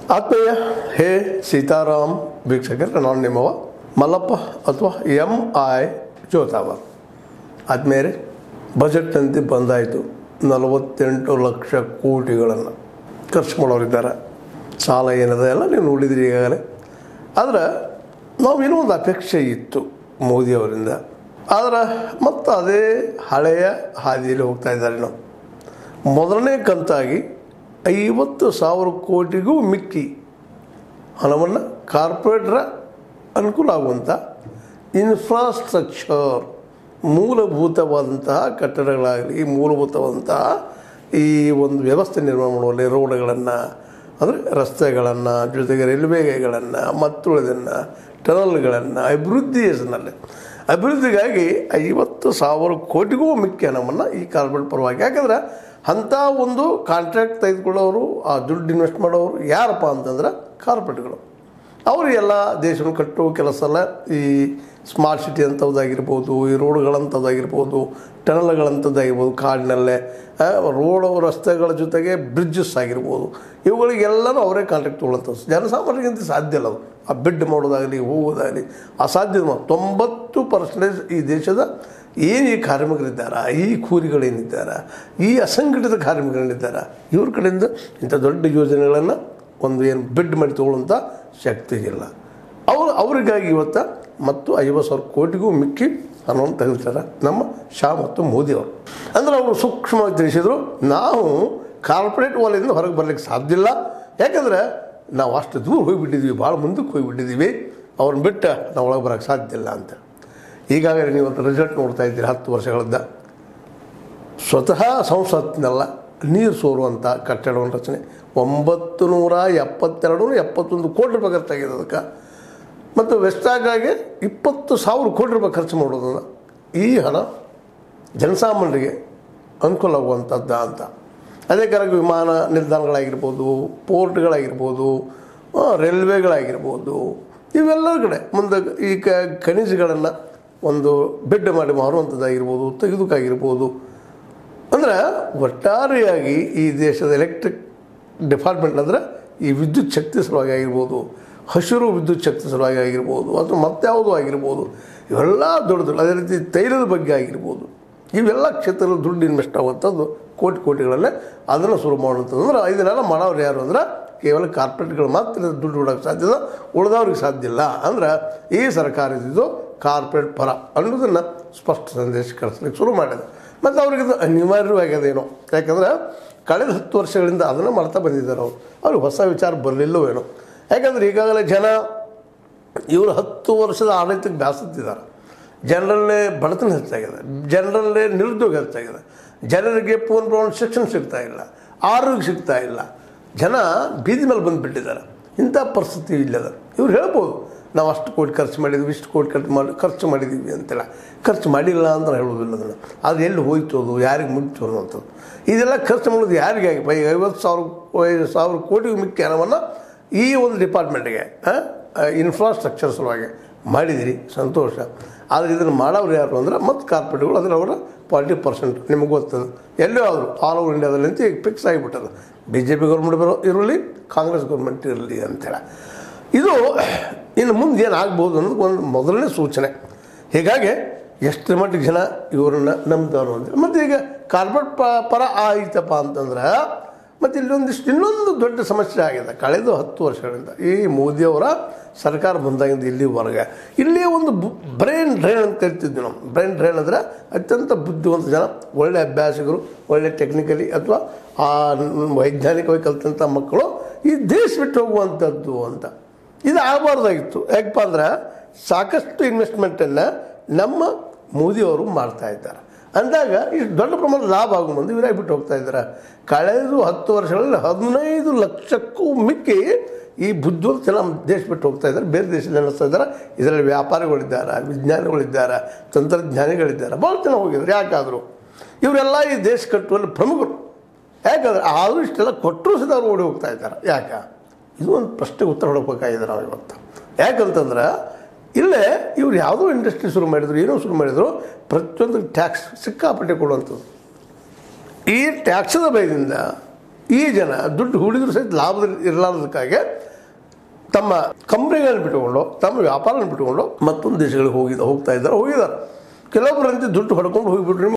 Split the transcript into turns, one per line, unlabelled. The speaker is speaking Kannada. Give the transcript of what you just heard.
ಆತ್ಮೀಯ ಹೇ ಸೀತಾರಾಮ್ ವೀಕ್ಷಕರೇ ನಾನು ನಿಮ್ಮವ ಮಲ್ಲಪ್ಪ ಅಥವಾ ಎಂ ಐ ಜೋತಾವ ಆದ್ಮೇಲೆ ಬಜೆಟ್ನಂತೆ ಬಂದಾಯಿತು ನಲವತ್ತೆಂಟು ಲಕ್ಷ ಕೋಟಿಗಳನ್ನು ಖರ್ಚು ಮಾಡೋರಿದ್ದಾರೆ ಸಾಲ ಏನಿದೆ ಎಲ್ಲ ನೀವು ನೋಡಿದ್ರಿ ಈಗಾಗಲೇ ಆದರೆ ನಾವೇನೋ ಒಂದು ಅಪೇಕ್ಷೆ ಇತ್ತು ಮೋದಿಯವರಿಂದ ಆದರೆ ಮತ್ತು ಅದೇ ಹಳೆಯ ಹಾದಿಯಲ್ಲಿ ಹೋಗ್ತಾ ಇದ್ದಾರೆ ನಾವು ಮೊದಲನೇ ಕಂತಾಗಿ ಐವತ್ತು ಸಾವಿರ ಕೋಟಿಗೂ ಮಿಕ್ಕಿ ಹಣವನ್ನು ಕಾರ್ಪೊರೇಟ್ರ ಅನುಕೂಲ ಆಗುವಂಥ ಇನ್ಫ್ರಾಸ್ಟ್ರಕ್ಚರ್ ಮೂಲಭೂತವಾದಂತಹ ಕಟ್ಟಡಗಳಾಗಲಿ ಮೂಲಭೂತವಾದಂತಹ ಈ ಒಂದು ವ್ಯವಸ್ಥೆ ನಿರ್ಮಾಣ ಮಾಡುವಲ್ಲಿ ರೋಡ್ಗಳನ್ನು ಅಂದರೆ ರಸ್ತೆಗಳನ್ನು ಜೊತೆಗೆ ರೈಲ್ವೆಗಳನ್ನು ಮತ್ತುಳಿದನ್ನು ಟನಲ್ಗಳನ್ನು ಅಭಿವೃದ್ಧಿ ಹೆಸರಿನಲ್ಲಿ ಅಭಿವೃದ್ಧಿಗಾಗಿ ಐವತ್ತು ಸಾವಿರ ಕೋಟಿಗೂ ಮಿಕ್ಕಿ ಹಣವನ್ನು ಈ ಕಾರ್ಪೊರೇಟ್ ಪರವಾಗಿ ಯಾಕಂದ್ರೆ ಅಂಥ ಒಂದು ಕಾಂಟ್ರಾಕ್ಟ್ ತೆಗೆದುಕೊಳ್ಳೋರು ಆ ದುಡ್ಡು ಇನ್ವೆಸ್ಟ್ ಮಾಡೋರು ಯಾರಪ್ಪ ಅಂತಂದ್ರೆ ಕಾರ್ಪೊರೇಟ್ಗಳು ಅವರು ಎಲ್ಲ ದೇಶವನ್ನು ಕಟ್ಟುವ ಕೆಲಸ ಎಲ್ಲ ಈ ಸ್ಮಾರ್ಟ್ ಸಿಟಿ ಅಂಥದ್ದಾಗಿರ್ಬೋದು ಈ ರೋಡ್ಗಳಂಥದ್ದಾಗಿರ್ಬೋದು ಟನಲ್ಗಳಂಥದ್ದಾಗಿರ್ಬೋದು ಕಾಡಿನಲ್ಲೇ ಆ, ರೋಡ್ ರಸ್ತೆಗಳ ಜೊತೆಗೆ ಬ್ರಿಡ್ಜಸ್ ಆಗಿರ್ಬೋದು ಇವುಗಳಿಗೆಲ್ಲನೂ ಅವರೇ ಕಾಂಟ್ರಾಕ್ಟ್ ತೊಗೊಳ್ಳಂಥದ್ದು ಜನಸಾಮಾನ್ಯರಿಗಂತ ಸಾಧ್ಯ ಇಲ್ಲ ಅದು ಆ ಬೆಡ್ ಮಾಡೋದಾಗಲಿ ಹೋಗೋದಾಗಲಿ ಅಸಾಧ್ಯ ತೊಂಬತ್ತು ಪರ್ಸೆಂಟೇಜ್ ಈ ದೇಶದ ಏನು ಈ ಕಾರ್ಮಿಕರಿದ್ದಾರ ಈ ಕೂಲಿಗಳೇನಿದ್ದಾರೆ ಈ ಅಸಂಘಟಿತ ಕಾರ್ಮಿಕರೇನಿದ್ದಾರೆ ಇವ್ರ ಕಡೆಯಿಂದ ಇಂಥ ದೊಡ್ಡ ಯೋಜನೆಗಳನ್ನು ಒಂದು ಏನು ಬೆಡ್ ಮಾಡಿ ತೊಗೊಳ್ಳೋಂಥ ಶಕ್ತಿ ಇಲ್ಲ ಅವರು ಅವರಿಗಾಗಿ ಇವತ್ತು ಮತ್ತು ಐವತ್ತು ಸಾವಿರ ಕೋಟಿಗೂ ಮಿಕ್ಕಿ ಹಣವನ್ನು ತೆಗೆದುತಾರೆ ನಮ್ಮ ಶಾ ಮತ್ತು ಮೋದಿಯವರು ಅಂದರೆ ಅವರು ಸೂಕ್ಷ್ಮವಾಗಿ ತಿಳಿಸಿದರು ನಾವು ಕಾರ್ಪೊರೇಟ್ ವಲಯದಿಂದ ಹೊರಗೆ ಬರಲಿಕ್ಕೆ ಸಾಧ್ಯ ಇಲ್ಲ ಯಾಕಂದರೆ ನಾವು ಅಷ್ಟು ದೂರ ಹೋಗಿಬಿಟ್ಟಿದ್ದೀವಿ ಭಾಳ ಮುಂದಕ್ಕೆ ಹೋಗಿಬಿಟ್ಟಿದ್ದೀವಿ ಅವ್ರನ್ನ ಬಿಟ್ಟು ನಾವು ಒಳಗೆ ಬರೋಕ್ಕೆ ಸಾಧ್ಯ ಇಲ್ಲ ಅಂತ ಈಗಾಗಲೇ ನೀವು ರಿಸಲ್ಟ್ ನೋಡ್ತಾ ಇದ್ದೀರಿ ಹತ್ತು ವರ್ಷಗಳಿಂದ ಸ್ವತಃ ಸಂಸತ್ತಿನಲ್ಲ ನೀರು ಸೋರುವಂಥ ಕಟ್ಟಡವನ್ನು ರಚನೆ ಒಂಬತ್ತು ನೂರ ಎಪ್ಪತ್ತೆರಡು ಎಪ್ಪತ್ತೊಂದು ಕೋಟಿ ರೂಪಾಯಿ ಖರ್ಚಾಗಿದೆ ಅದಕ್ಕೆ ಮತ್ತು ವೆಸ್ಟಾಗಾಗಿ ಇಪ್ಪತ್ತು ಸಾವಿರ ಕೋಟಿ ರೂಪಾಯಿ ಖರ್ಚು ಮಾಡೋದನ್ನು ಈ ಹಣ ಜನಸಾಮಾನ್ಯರಿಗೆ ಅನುಕೂಲ ಆಗುವಂಥದ್ದ ಅಂತ ಅದೇ ಕಾರಣ ವಿಮಾನ ನಿಲ್ದಾಣಗಳಾಗಿರ್ಬೋದು ಪೋರ್ಟ್ಗಳಾಗಿರ್ಬೋದು ಆ, ರೈಲ್ವೆಗಳಾಗಿರ್ಬೋದು ಇವೆಲ್ಲರ ಕಡೆ ಮುಂದೆ ಈ ಕ ಖನಿಜಗಳನ್ನು ಒಂದು ಬೆಡ್ ಮಾಡಿ ಮಾರುವಂಥದ್ದಾಗಿರ್ಬೋದು ತೆಗೆದುಕಾಗಿರ್ಬೋದು ಅಂದ್ರೆ ಒಟ್ಟಾರೆಯಾಗಿ ಈ ದೇಶದ ಎಲೆಕ್ಟ್ರಿಕ್ ಡಿಪಾರ್ಟ್ಮೆಂಟ್ ಅಂದರೆ ಈ ವಿದ್ಯುತ್ ಶಕ್ತಿ ಸಲುವಾಗಿ ಆಗಿರ್ಬೋದು ಹಸಿರು ವಿದ್ಯುತ್ ಶಕ್ತಿ ಸಲುವಾಗಿ ಆಗಿರ್ಬೋದು ಅಥವಾ ಮತ್ಯಾವುದೋ ಆಗಿರ್ಬೋದು ಇವೆಲ್ಲ ದೊಡ್ಡ ದೊಡ್ಡ ಅದೇ ರೀತಿ ತೈಲದ ಬಗ್ಗೆ ಆಗಿರ್ಬೋದು ಇವೆಲ್ಲ ಕ್ಷೇತ್ರದಲ್ಲಿ ದುಡ್ಡು ಇನ್ವೆಸ್ಟ್ ಆಗುವಂಥದ್ದು ಕೋಟಿ ಕೋಟಿಗಳಲ್ಲೇ ಅದನ್ನು ಶುರು ಮಾಡುವಂಥದ್ದು ಅಂದ್ರೆ ಇದನ್ನೆಲ್ಲ ಮಾಡೋರು ಯಾರು ಅಂದ್ರೆ ಕೇವಲ ಕಾರ್ಪೊರೇಟ್ಗಳು ಮಾತ್ರ ಇದು ದುಡ್ಡು ಕೊಡೋಕ್ಕೆ ಸಾಧ್ಯ ಇದೆ ಉಳಿದವ್ರಿಗೆ ಸಾಧ್ಯ ಇಲ್ಲ ಅಂದ್ರೆ ಈ ಸರ್ಕಾರ ಇದ್ದಿದ್ದು ಕಾರ್ಪೊರೇಟ್ ಪರ ಅನ್ನೋದನ್ನು ಸ್ಪಷ್ಟ ಸಂದೇಶ ಕಳಿಸ್ಲಿಕ್ಕೆ ಶುರು ಮಾಡಿದೆ ಮತ್ತು ಅವ್ರಿಗೆ ಇದು ಅನಿವಾರ್ಯವಾಗ್ಯದೇನೋ ಯಾಕಂದ್ರೆ ಕಳೆದ ಹತ್ತು ವರ್ಷಗಳಿಂದ ಅದನ್ನು ಮಾಡ್ತಾ ಬಂದಿದ್ದಾರೆ ಅವರು ಅವ್ರಿಗೆ ಹೊಸ ವಿಚಾರ ಬರಲಿಲ್ಲವೋ ಏನೋ ಯಾಕಂದ್ರೆ ಈಗಾಗಲೇ ಜನ ಇವರು ಹತ್ತು ವರ್ಷದ ಆಡಳಿತಕ್ಕೆ ಬ್ಯಾಸತ್ತಿದ್ದಾರೆ ಜನರಲ್ಲೇ ಬಡತನ ಹೆಚ್ಚಾಗಿದೆ ಜನರಲ್ಲೇ ನಿರುದ್ಯೋಗ ಹೆಚ್ಚಾಗಿದೆ ಜನರಿಗೆ ಪೂರ್ಣ ಶಿಕ್ಷಣ ಸಿಗ್ತಾ ಇಲ್ಲ ಆರೋಗ್ಯ ಸಿಗ್ತಾ ಇಲ್ಲ ಜನ ಬೀದಿ ಮೇಲೆ ಬಂದುಬಿಟ್ಟಿದ್ದಾರೆ ಇಂಥ ಪರಿಸ್ಥಿತಿ ಇಲ್ಲದ ಇವ್ರು ಹೇಳ್ಬೋದು ನಾವು ಅಷ್ಟು ಕೋಟಿ ಖರ್ಚು ಮಾಡಿದ್ವಿ ಇಷ್ಟು ಕೋಟಿ ಖರ್ಚು ಮಾಡಿ ಖರ್ಚು ಮಾಡಿದ್ದೀವಿ ಅಂತೆಲ್ಲ ಖರ್ಚು ಮಾಡಿಲ್ಲ ಅಂತ ಹೇಳೋದಿಲ್ಲ ಅದನ್ನು ಅದು ಎಲ್ಲಿ ಹೋಯ್ತು ಅದು ಯಾರಿಗೆ ಮುಗಿತು ಅನ್ನುವಂಥದ್ದು ಇದೆಲ್ಲ ಖರ್ಚು ಮಾಡೋದು ಯಾರಿಗಾಗಿ ಬೈ ಐವತ್ತು ಸಾವಿರ ಐದು ಸಾವಿರ ಕೋಟಿ ಮುಖ್ಯ ಹಣವನ್ನು ಈ ಒಂದು ಡಿಪಾರ್ಟ್ಮೆಂಟ್ಗೆ ಇನ್ಫ್ರಾಸ್ಟ್ರಕ್ಚರ್ ಸಲುವಾಗಿ ಮಾಡಿದಿರಿ ಸಂತೋಷ ಆದರೆ ಇದನ್ನು ಮಾಡೋರು ಯಾರು ಅಂದ್ರೆ ಮತ್ತು ಕಾರ್ಪೊರೇಟ್ಗಳು ಅದರ ಅವರ ಫಾರ್ಟಿ ಪರ್ಸೆಂಟ್ ನಿಮಗೆ ಗೊತ್ತದು ಎಲ್ಲೇ ಆದರೂ ಆಲ್ ಓವರ್ ಇಂಡಿಯಾದಲ್ಲಿ ಅಂತ ಈಗ ಫಿಕ್ಸ್ ಆಗಿಬಿಟ್ಟದು ಬಿ ಜೆ ಪಿ ಗೌರ್ಮೆಂಟ್ ಬರೋ ಇರಲಿ ಕಾಂಗ್ರೆಸ್ ಗೌರ್ಮೆಂಟ್ ಇರಲಿ ಅಂತೇಳಿ ಇದು ಇನ್ನು ಮುಂದೆ ಏನಾಗ್ಬೋದು ಅನ್ನೋದು ಒಂದು ಮೊದಲನೇ ಸೂಚನೆ ಹೀಗಾಗಿ ಎಷ್ಟು ಮಟ್ಟಿಗೆ ಜನ ಇವ್ರನ್ನ ನಂಬ್ದವರು ಅಂದರೆ ಮತ್ತು ಈಗ ಕಾರ್ಪೊರೇಟ್ ಪ ಪರ ಆಯ್ತಪ್ಪ ಅಂತಂದ್ರೆ ಮತ್ತು ಇಲ್ಲೊಂದಿಷ್ಟು ಇನ್ನೊಂದು ದೊಡ್ಡ ಸಮಸ್ಯೆ ಆಗಿದೆ ಕಳೆದ ಹತ್ತು ವರ್ಷಗಳಿಂದ ಈ ಮೋದಿಯವರ ಸರ್ಕಾರ ಬಂದಾಗಿಂದ ಇಲ್ಲಿವರೆಗೆ ಇಲ್ಲಿ ಒಂದು ಬ್ರೈನ್ ಡ್ರೈನ್ ಅಂತ ಕರಿತಿದ್ವಿ ನಾವು ಬ್ರೈನ್ ಡ್ರೈನ್ ಅಂದರೆ ಅತ್ಯಂತ ಬುದ್ಧಿವಂತ ಜನ ಒಳ್ಳೆ ಅಭ್ಯಾಸಕರು ಒಳ್ಳೆ ಟೆಕ್ನಿಕಲಿ ಅಥವಾ ಆ ವೈಜ್ಞಾನಿಕವಾಗಿ ಕಲಿತಂಥ ಮಕ್ಕಳು ಈ ದೇಶ ಬಿಟ್ಟು ಹೋಗುವಂಥದ್ದು ಅಂತ ಇದು ಆಗಬಾರ್ದಾಗಿತ್ತು ಯಾಕಪ್ಪ ಅಂದ್ರೆ ಸಾಕಷ್ಟು ಇನ್ವೆಸ್ಟ್ಮೆಂಟನ್ನು ನಮ್ಮ ಮೋದಿಯವರು ಮಾಡ್ತಾ ಇದ್ದಾರೆ ಅಂದಾಗ ಇಷ್ಟು ದೊಡ್ಡ ಪ್ರಮಾಣದ ಲಾಭ ಆಗುವಂದು ಇವರಾಗಿ ಬಿಟ್ಟು ಹೋಗ್ತಾ ಇದ್ದಾರೆ ಕಳೆದ ಹತ್ತು ವರ್ಷಗಳಲ್ಲಿ ಹದಿನೈದು ಲಕ್ಷಕ್ಕೂ ಮಿಕ್ಕಿ ಈ ಬುದ್ಧಿವಂತ ಜನ ನಮ್ಮ ದೇಶ ಬಿಟ್ಟು ಹೋಗ್ತಾ ಇದ್ದಾರೆ ಬೇರೆ ದೇಶದಲ್ಲಿ ನಡೆಸ್ತಾ ಇದ್ದಾರೆ ಇದರಲ್ಲಿ ವ್ಯಾಪಾರಿಗಳಿದ್ದಾರೆ ವಿಜ್ಞಾನಿಗಳಿದ್ದಾರೆ ತಂತ್ರಜ್ಞಾನಿಗಳಿದ್ದಾರೆ ಭಾಳ ಜನ ಹೋಗಿದ್ದಾರೆ ಯಾಕಾದರೂ ಇವರೆಲ್ಲ ಈ ದೇಶ ಕಟ್ಟುವಲ್ಲಿ ಪ್ರಮುಖರು ಯಾಕಂದ್ರೆ ಆದರೂ ಇಷ್ಟೆಲ್ಲ ಕೊಟ್ಟರು ಸಹ ಅವ್ರು ಓಡಿ ಹೋಗ್ತಾ ಇದ್ದಾರೆ ಯಾಕೆ ಇದು ಒಂದು ಪ್ರಶ್ನೆಗೆ ಉತ್ತರ ಹುಡುಕ್ಬೇಕಾಗಿದೆ ನಾವು ಇವತ್ತು ಯಾಕಂತಂದ್ರೆ ಇಲ್ಲೇ ಇವ್ರು ಯಾವುದೋ ಇಂಡಸ್ಟ್ರಿ ಶುರು ಮಾಡಿದ್ರು ಏನೋ ಶುರು ಮಾಡಿದ್ರು ಪ್ರತಿಯೊಂದು ಟ್ಯಾಕ್ಸ್ ಸಿಕ್ಕಾಪಟ್ಟೆ ಕೊಡುವಂಥದ್ದು ಈ ಟ್ಯಾಕ್ಸದ ಭಯದಿಂದ ಈ ಜನ ದುಡ್ಡು ಹೂಡಿದ್ರು ಸಹಿತ ಲಾಭದಲ್ಲಿ ಇರಲಾರ್ದಕ್ಕಾಗಿ ತಮ್ಮ ಕಂಪ್ನಿಗಳನ್ನ ಬಿಟ್ಟುಕೊಂಡು ತಮ್ಮ ವ್ಯಾಪಾರನ ಬಿಟ್ಟುಕೊಂಡು ಮತ್ತೊಂದು ದೇಶಗಳಿಗೆ ಹೋಗಿದ್ದ ಹೋಗ್ತಾ ಇದ್ದಾರೆ ಹೋಗಿದ್ದಾರೆ ಕೆಲವೊಬ್ಬರಂತೆ ದುಡ್ಡು ಹೊಡ್ಕೊಂಡು ಹೋಗಿಬಿಟ್ರು